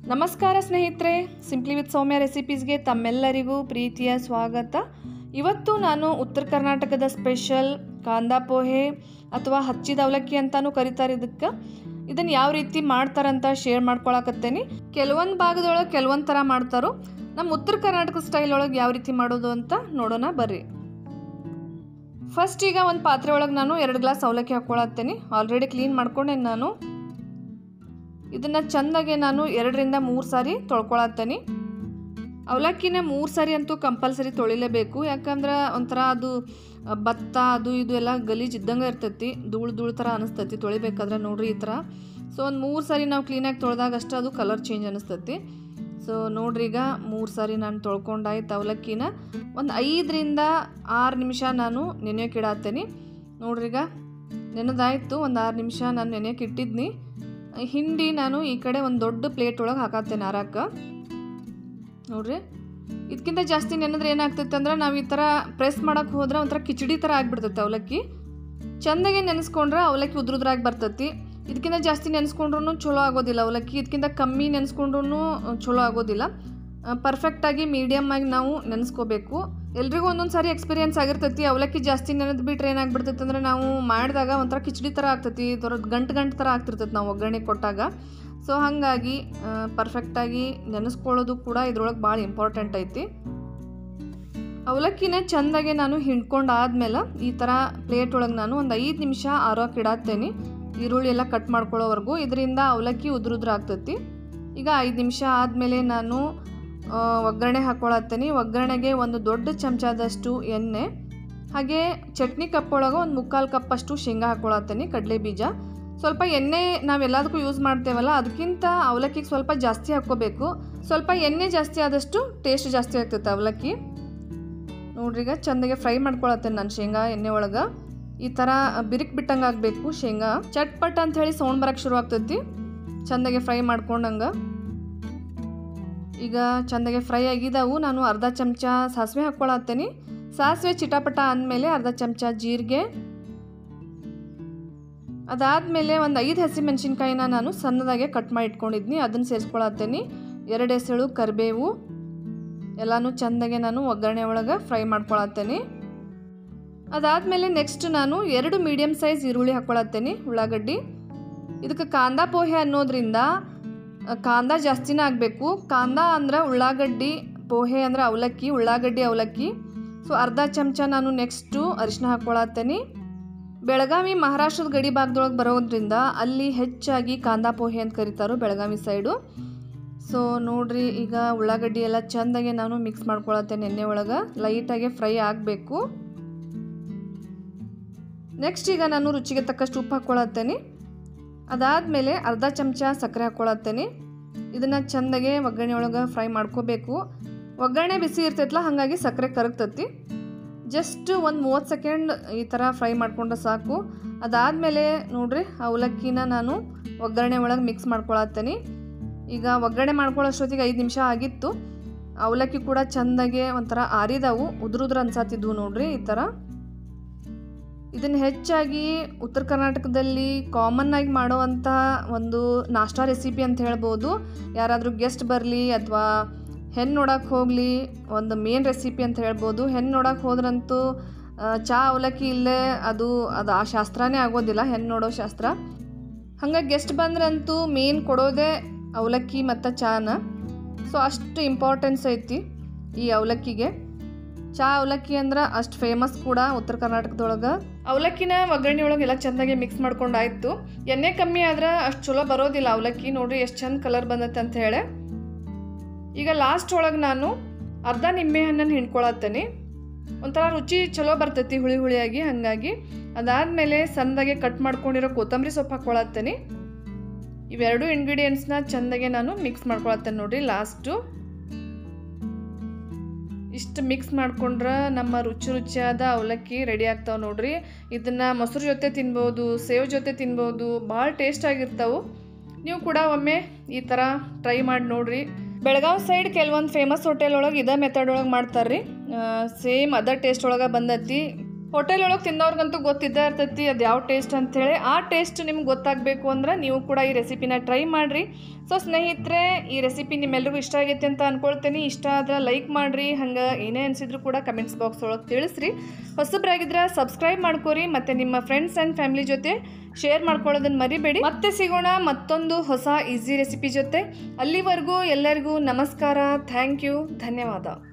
ನಮಸ್ಕಾರ ಸ್ನೇಹಿತರೆ simply with ಸೌಮ್ಯ ರೆಸಿಪೀಸ್ಗೆ ತಮ್ಮೆಲ್ಲರಿಗೂ ಪ್ರೀತಿಯ ಸ್ವಾಗತ ಇವತ್ತು ನಾನು ಉತ್ತರ ಕರ್ನಾಟಕದ ಸ್ಪೆಷಲ್ ಕಾಂದಾ ಪೋಹೆ ಅಥವಾ ಹಚ್ಚಿದ ಅವಲಕ್ಕಿ ಅಂತಾನೂ ಕರೀತಾರೆ ಇದಕ್ಕೆ ಇದನ್ನು ಯಾವ ರೀತಿ ಮಾಡ್ತಾರಂತ ಶೇರ್ ಮಾಡ್ಕೊಳಕತ್ತೇನಿ ಕೆಲವೊಂದು ಭಾಗದೊಳಗೆ ಕೆಲವೊಂದು ಥರ ಮಾಡ್ತಾರೋ ನಮ್ಮ ಉತ್ತರ ಕರ್ನಾಟಕ ಸ್ಟೈಲ್ ಒಳಗೆ ಯಾವ ರೀತಿ ಮಾಡೋದು ಅಂತ ನೋಡೋಣ ಬರ್ರಿ ಫಸ್ಟ್ ಈಗ ಒಂದು ಪಾತ್ರೆ ಒಳಗೆ ನಾನು ಎರಡು ಗ್ಲಾಸ್ ಅವಲಕ್ಕಿ ಹಾಕ್ಕೊಳತ್ತೇನೆ ಆಲ್ರೆಡಿ ಕ್ಲೀನ್ ಮಾಡ್ಕೊಂಡೇನಿ ನಾನು ಇದನ್ನು ಚೆಂದಾಗೆ ನಾನು ಎರಡರಿಂದ ಮೂರು ಸಾರಿ ತೊಳ್ಕೊಳತ್ತೇನೆ ಅವಲಕ್ಕಿನ ಮೂರು ಸಾರಿ ಅಂತೂ ಕಂಪಲ್ಸರಿ ತೊಳಿಲೇಬೇಕು ಯಾಕಂದ್ರೆ ಒಂಥರ ಅದು ಆ, ಭತ್ತ ಅದು ಇದು ಎಲ್ಲ ಗಲೀಜು ಇದ್ದಂಗೆ ಇರ್ತೈತಿ ಧೂಳು ಧೂಳು ಥರ ಅನಿಸ್ತೈತಿ ತೊಳಿಬೇಕಾದ್ರೆ ನೋಡ್ರಿ ಈ ಥರ ಸೊ ಒಂದು ಮೂರು ಸಾರಿ ನಾವು ಕ್ಲೀನಾಗಿ ತೊಳೆದಾಗ ಅಷ್ಟೇ ಅದು ಕಲರ್ ಚೇಂಜ್ ಅನಿಸ್ತೈತಿ ಸೊ ನೋಡ್ರಿ ಈಗ ಮೂರು ಸಾರಿ ನಾನು ತೊಳ್ಕೊಂಡಾಯ್ತು ಅವಲಕ್ಕಿನ ಒಂದು ಐದರಿಂದ ಆರು ನಿಮಿಷ ನಾನು ನೆನೆಯೋಕೆ ಇಡಾತ್ತೇನೆ ನೋಡ್ರಿ ಈಗ ನೆನೆದಾಯ್ತು ಒಂದು ಆರು ನಿಮಿಷ ನಾನು ನೆನೆಯೋಕೆ ಇಟ್ಟಿದ್ನಿ ಹಿಂಡಿ ನಾನು ಈ ಕಡೆ ಒಂದು ದೊಡ್ಡ ಪ್ಲೇಟ್ ಒಳಗೆ ಹಾಕಾತ್ತೇನೆ ಆರಾಕ ನೋಡ್ರಿ ಇದಕ್ಕಿಂತ ಜಾಸ್ತಿ ನೆನೆದ್ರೆ ಏನಾಗ್ತೈತೆ ಅಂದ್ರೆ ನಾವು ಈ ಥರ ಪ್ರೆಸ್ ಮಾಡೋಕೆ ಹೋದ್ರೆ ಒಂಥರ ಕಿಚಡಿ ಥರ ಆಗಿಬಿಡ್ತೈತೆ ಅವಲಕ್ಕಿ ಚೆಂದಾಗೆ ನೆನೆಸ್ಕೊಂಡ್ರೆ ಅವಲಕ್ಕಿ ಉದ್ರುದ್ರಾಗಿ ಬರ್ತೈತಿ ಇದಕ್ಕಿಂತ ಜಾಸ್ತಿ ನೆನೆಸ್ಕೊಂಡ್ರು ಚಲೋ ಆಗೋದಿಲ್ಲ ಅವಲಕ್ಕಿ ಇದಕ್ಕಿಂತ ಕಮ್ಮಿ ನೆನೆಸ್ಕೊಂಡ್ರು ಚಲೋ ಆಗೋದಿಲ್ಲ ಪರ್ಫೆಕ್ಟಾಗಿ ಮೀಡಿಯಮ್ ಆಗಿ ನಾವು ನೆನೆಸ್ಕೋಬೇಕು ಎಲ್ರಿಗೂ ಒಂದೊಂದು ಸಾರಿ ಎಕ್ಸ್ಪೀರಿಯನ್ಸ್ ಆಗಿರ್ತೈತಿ ಅವಲಕ್ಕಿ ಜಾಸ್ತಿ ನೆನೆದು ಬಿಟ್ರೆ ಏನಾಗ್ಬಿಡ್ತೈತೆ ಅಂದ್ರೆ ನಾವು ಮಾಡಿದಾಗ ಒಂಥರ ಕಿಚಡಿ ಥರ ಆಗ್ತೈತಿ ದೊಡ್ಡ ಗಂಟು ಗಂಟು ಥರ ಆಗ್ತಿರ್ತೈತಿ ನಾವು ಒಗ್ಗರಣೆ ಕೊಟ್ಟಾಗ ಸೊ ಹಾಗಾಗಿ ಪರ್ಫೆಕ್ಟಾಗಿ ನೆನೆಸ್ಕೊಳ್ಳೋದು ಕೂಡ ಇದ್ರೊಳಗೆ ಭಾಳ ಇಂಪಾರ್ಟೆಂಟ್ ಐತಿ ಅವಲಕ್ಕಿನ ಚೆಂದಾಗೆ ನಾನು ಹಿಂಡ್ಕೊಂಡಾದ್ಮೇಲೆ ಈ ಥರ ಪ್ಲೇಟ್ ಒಳಗೆ ನಾನು ಒಂದು ಐದು ನಿಮಿಷ ಆರೋಕೆ ಇಡಾತ್ತೇನೆ ಈರುಳ್ಳಿ ಎಲ್ಲ ಕಟ್ ಮಾಡ್ಕೊಳ್ಳೋವರೆಗೂ ಇದರಿಂದ ಅವಲಕ್ಕಿ ಉದುರುದ್ರ ಆಗ್ತೈತಿ ಈಗ ಐದು ನಿಮಿಷ ಆದಮೇಲೆ ನಾನು ಆ, ಒಗ್ಗರಣೆ ಹಾಕ್ಕೊಳತ್ತೇನೆ ಒಗ್ಗರಣೆಗೆ ಒಂದು ದೊಡ್ಡ ಚಮಚದಷ್ಟು ಎಣ್ಣೆ ಹಾಗೆ ಚಟ್ನಿ ಕಪ್ ಒಳಗೆ ಒಂದು ಮುಕ್ಕಾಲು ಕಪ್ಪಷ್ಟು ಶೇಂಗಾ ಹಾಕ್ಕೊಳತ್ತೇನೆ ಕಡಲೆ ಬೀಜ ಸ್ವಲ್ಪ ಎಣ್ಣೆ ನಾವೆಲ್ಲದಕ್ಕೂ ಯೂಸ್ ಮಾಡ್ತೇವಲ್ಲ ಅದಕ್ಕಿಂತ ಅವಲಕ್ಕಿಗೆ ಸ್ವಲ್ಪ ಜಾಸ್ತಿ ಹಾಕ್ಕೋಬೇಕು ಸ್ವಲ್ಪ ಎಣ್ಣೆ ಜಾಸ್ತಿ ಆದಷ್ಟು ಟೇಸ್ಟ್ ಜಾಸ್ತಿ ಆಗ್ತೈತೆ ಅವಲಕ್ಕಿ ನೋಡ್ರಿ ಈಗ ಚಂದಗೆ ಫ್ರೈ ಮಾಡ್ಕೊಳತ್ತೇನೆ ನಾನು ಶೇಂಗಾ ಎಣ್ಣೆ ಒಳಗೆ ಈ ಥರ ಬಿರಿಕ್ ಬಿಟ್ಟಂಗೆ ಆಗಬೇಕು ಶೇಂಗಾ ಚಟ್ಪಟ್ ಅಂತ ಹೇಳಿ ಸೌಂಡ್ ಬರಕ್ಕೆ ಶುರು ಆಗ್ತೈತಿ ಚಂದಗೆ ಫ್ರೈ ಮಾಡ್ಕೊಂಡಂಗೆ ಈಗ ಚಂದಗೆ ಫ್ರೈ ಆಗಿದಾವು ನಾನು ಅರ್ಧ ಚಮಚ ಸಾಸಿವೆ ಹಾಕ್ಕೊಳತ್ತೇನೆ ಸಾಸಿವೆ ಚಿಟಾಪಟ ಅಂದಮೇಲೆ ಅರ್ಧ ಚಮಚ ಜೀರಿಗೆ ಅದಾದಮೇಲೆ ಒಂದು ಐದು ಹಸಿಮೆಣ್ಸಿನ್ಕಾಯಿನ ನಾನು ಸಣ್ಣದಾಗೆ ಕಟ್ ಮಾಡಿ ಇಟ್ಕೊಂಡಿದ್ನಿ ಅದನ್ನು ಸೇರಿಸ್ಕೊಳತ್ತೇನೆ ಎರಡು ಎಸಳು ಕರಿಬೇವು ಎಲ್ಲನೂ ಚೆಂದಾಗೆ ನಾನು ಒಗ್ಗರಣೆ ಒಳಗೆ ಫ್ರೈ ಮಾಡ್ಕೊಳತ್ತೇನೆ ಅದಾದಮೇಲೆ ನೆಕ್ಸ್ಟ್ ನಾನು ಎರಡು ಮೀಡಿಯಮ್ ಸೈಜ್ ಈರುಳ್ಳಿ ಹಾಕ್ಕೊಳತ್ತೇನೆ ಉಳ್ಳಾಗಡ್ಡಿ ಇದಕ್ಕೆ ಕಾಂದಾ ಪೋಹೆ ಅನ್ನೋದ್ರಿಂದ ಅ, ಕಾಂದಾ ಜಾಸ್ತಿನೇ ಆಗಬೇಕು ಕಾಂದಾ ಅಂದ್ರೆ ಉಳ್ಳಾಗಡ್ಡಿ ಪೋಹೆ ಅಂದ್ರೆ ಅವಲಕ್ಕಿ ಉಳ್ಳಾಗಡ್ಡಿ ಅವಲಕ್ಕಿ ಸೊ ಅರ್ಧ ಚಮಚ ನಾನು ನೆಕ್ಸ್ಟು ಅರಿಶಿನ ಹಾಕ್ಕೊಳತ್ತೇನೆ ಬೆಳಗಾವಿ ಮಹಾರಾಷ್ಟ್ರದ ಗಡಿ ಭಾಗದೊಳಗೆ ಬರೋದ್ರಿಂದ ಅಲ್ಲಿ ಹೆಚ್ಚಾಗಿ ಕಾಂದಾ ಪೋಹೆ ಅಂತ ಕರೀತಾರೋ ಬೆಳಗಾವಿ ಸೈಡು ಸೊ ನೋಡ್ರಿ ಈಗ ಉಳ್ಳಾಗಡ್ಡಿ ಎಲ್ಲ ಚೆಂದಾಗೆ ನಾನು ಮಿಕ್ಸ್ ಮಾಡ್ಕೊಳತ್ತೇನೆ ಎಣ್ಣೆ ಒಳಗೆ ಲೈಟಾಗೆ ಫ್ರೈ ಆಗಬೇಕು ನೆಕ್ಸ್ಟ್ ಈಗ ನಾನು ರುಚಿಗೆ ತಕ್ಕಷ್ಟು ಉಪ್ಪು ಹಾಕ್ಕೊಳತ್ತೇನೆ ಅದಾದಮೇಲೆ ಅರ್ಧ ಚಮಚ ಸಕ್ಕರೆ ಹಾಕ್ಕೊಳತ್ತೇನೆ ಇದನ್ನು ಚೆಂದಾಗೆ ಒಗ್ಗರಣೆ ಒಳಗೆ ಫ್ರೈ ಮಾಡ್ಕೋಬೇಕು ಒಗ್ಗರಣೆ ಬಿಸಿ ಇರ್ತೈತಲ್ಲ ಹಾಗಾಗಿ ಸಕ್ಕರೆ ಕರಗ್ತೈತಿ ಜಸ್ಟ್ ಒಂದು ಮೂವತ್ತು ಸೆಕೆಂಡ್ ಈ ಥರ ಫ್ರೈ ಮಾಡ್ಕೊಂಡ್ರೆ ಸಾಕು ಅದಾದಮೇಲೆ ನೋಡ್ರಿ ಅವಲಕ್ಕಿನ ನಾನು ಒಗ್ಗರಣೆ ಒಳಗೆ ಮಿಕ್ಸ್ ಮಾಡ್ಕೊಳತ್ತೇನೆ ಈಗ ಒಗ್ಗರಣೆ ಮಾಡ್ಕೊಳ್ಳೋಷ್ಟೊತ್ತಿಗೆ ಐದು ನಿಮಿಷ ಆಗಿತ್ತು ಅವಲಕ್ಕಿ ಕೂಡ ಚೆಂದಾಗೆ ಒಂಥರ ಆರಿದವು ಉದುರುದ್ರ ಅನ್ಸಾತಿದ್ವು ನೋಡ್ರಿ ಈ ಥರ ಇದನ್ನು ಹೆಚ್ಚಾಗಿ ಉತ್ತರ ಕರ್ನಾಟಕದಲ್ಲಿ ಕಾಮನ್ ಆಗಿ ಮಾಡುವಂಥ ಒಂದು ನಾಷ್ಟಾ ರೆಸಿಪಿ ಅಂತ ಹೇಳ್ಬೋದು ಯಾರಾದರೂ ಗೆಸ್ಟ್ ಬರಲಿ ಅಥವಾ ಹೆಣ್ಣು ನೋಡೋಕೆ ಹೋಗಲಿ ಒಂದು ಮೇನ್ ರೆಸಿಪಿ ಅಂತ ಹೇಳ್ಬೋದು ಹೆಣ್ಣು ನೋಡೋಕೆ ಹೋದ್ರಂತೂ ಆ, ಚಹಾ ಅವಲಕ್ಕಿ ಇಲ್ಲೇ ಅದು ಅದು ಆ ಶಾಸ್ತ್ರನೇ ಆಗೋದಿಲ್ಲ ಹೆಣ್ಣು ನೋಡೋ ಶಾಸ್ತ್ರ ಹಂಗಾಗಿ ಗೆಸ್ಟ್ ಬಂದ್ರಂತೂ ಮೇನ್ ಕೊಡೋದೇ ಅವಲಕ್ಕಿ ಮತ್ತು ಚಾನ ಸೊ ಅಷ್ಟು ಇಂಪಾರ್ಟೆನ್ಸ್ ಐತಿ ಈ ಅವಲಕ್ಕಿಗೆ ಚಹಾ ಅವಲಕ್ಕಿ ಅಂದ್ರೆ ಅಷ್ಟು ಫೇಮಸ್ ಕೂಡ ಉತ್ತರ ಕರ್ನಾಟಕದೊಳಗೆ ಅವಲಕ್ಕಿನ ಒಗ್ಗರಣೆ ಒಳಗೆ ಎಲ್ಲ ಚೆಂದಾಗಿ ಮಿಕ್ಸ್ ಮಾಡ್ಕೊಂಡು ಆಯ್ತು ಎಣ್ಣೆ ಕಮ್ಮಿ ಆದ್ರೆ ಅಷ್ಟು ಚಲೋ ಬರೋದಿಲ್ಲ ಅವಲಕ್ಕಿ ನೋಡ್ರಿ ಎಷ್ಟು ಚಂದ ಕಲರ್ ಬಂದತ್ತೆ ಅಂತ ಹೇಳಿ ಈಗ ಲಾಸ್ಟ್ ಒಳಗೆ ನಾನು ಅರ್ಧ ನಿಂಬೆ ಹಣ್ಣನ್ನು ಹಿಂಡ್ಕೊಳತ್ತೇನೆ ಒಂಥರ ರುಚಿ ಚಲೋ ಬರ್ತೈತಿ ಹುಳಿ ಹುಳಿಯಾಗಿ ಹಾಗಾಗಿ ಅದಾದಮೇಲೆ ಸಣ್ಣದಾಗೆ ಕಟ್ ಮಾಡ್ಕೊಂಡಿರೋ ಕೊತ್ತಂಬರಿ ಸೊಪ್ಪು ಹಾಕ್ಕೊಳತ್ತೇನೆ ಇವೆರಡು ಇಂಗ್ರೀಡಿಯೆಂಟ್ಸ್ನ ಚೆಂದಾಗೆ ನಾನು ಮಿಕ್ಸ್ ಮಾಡ್ಕೊಳತ್ತೇನೆ ನೋಡ್ರಿ ಲಾಸ್ಟು ಇಷ್ಟು ಮಿಕ್ಸ್ ಮಾಡ್ಕೊಂಡ್ರೆ ನಮ್ಮ ರುಚಿ ರುಚಿಯಾದ ಅವಲಕ್ಕಿ ರೆಡಿ ಆಗ್ತಾವೆ ನೋಡ್ರಿ ಇದನ್ನು ಮೊಸರು ಜೊತೆ ತಿನ್ಬೋದು ಸೇವ್ ಜೊತೆ ತಿನ್ಬೋದು ಭಾಳ ಟೇಸ್ಟ್ ಆಗಿರ್ತಾವೆ ನೀವು ಕೂಡ ಒಮ್ಮೆ ಈ ಥರ ಟ್ರೈ ಮಾಡಿ ನೋಡ್ರಿ ಬೆಳಗಾವಿ ಸೈಡ್ ಕೆಲವೊಂದು ಫೇಮಸ್ ಹೋಟೆಲ್ ಒಳಗೆ ಇದೇ ಮೆಥಡ್ ಒಳಗೆ ಮಾಡ್ತಾರೆ ರೀ ಸೇಮ್ ಅದರ್ ಟೇಸ್ಟ್ ಒಳಗೆ ಬಂದತಿ ಹೋಟೆಲ್ ಒಳಗೆ ತಿನ್ನೋರ್ಗಂತೂ ಗೊತ್ತಿದ್ದೇ ಇರ್ತೈತಿ ಅದು ಯಾವ ಟೇಸ್ಟ್ ಅಂಥೇಳಿ ಆ ಟೇಸ್ಟ್ ನಿಮ್ಗೆ ಗೊತ್ತಾಗಬೇಕು ಅಂದ್ರೆ ನೀವು ಕೂಡ ಈ ರೆಸಿಪಿನ ಟ್ರೈ ಮಾಡಿರಿ ಸೊ ಸ್ನೇಹಿತರೆ ಈ ರೆಸಿಪಿ ನಿಮ್ಮೆಲ್ರಿಗೂ ಇಷ್ಟ ಆಗೈತೆ ಅಂತ ಅನ್ಕೊಳ್ತೀನಿ ಇಷ್ಟ ಆದ್ರೆ ಲೈಕ್ ಮಾಡಿರಿ ಹಂಗೆ ಏನೇ ಅನಿಸಿದ್ರು ಕೂಡ ಕಮೆಂಟ್ಸ್ ಬಾಕ್ಸ್ ಒಳಗೆ ತಿಳಿಸ್ರಿ ಹೊಸಬ್ರಾಗಿದ್ರೆ ಸಬ್ಸ್ಕ್ರೈಬ್ ಮಾಡ್ಕೊರಿ ಮತ್ತು ನಿಮ್ಮ ಫ್ರೆಂಡ್ಸ್ ಆ್ಯಂಡ್ ಫ್ಯಾಮಿಲಿ ಜೊತೆ ಶೇರ್ ಮಾಡ್ಕೊಳ್ಳೋದನ್ನ ಮರಿಬೇಡಿ ಮತ್ತೆ ಸಿಗೋಣ ಮತ್ತೊಂದು ಹೊಸ ಈಸಿ ರೆಸಿಪಿ ಜೊತೆ ಅಲ್ಲಿವರೆಗೂ ಎಲ್ಲರಿಗೂ ನಮಸ್ಕಾರ ಥ್ಯಾಂಕ್ ಯು ಧನ್ಯವಾದ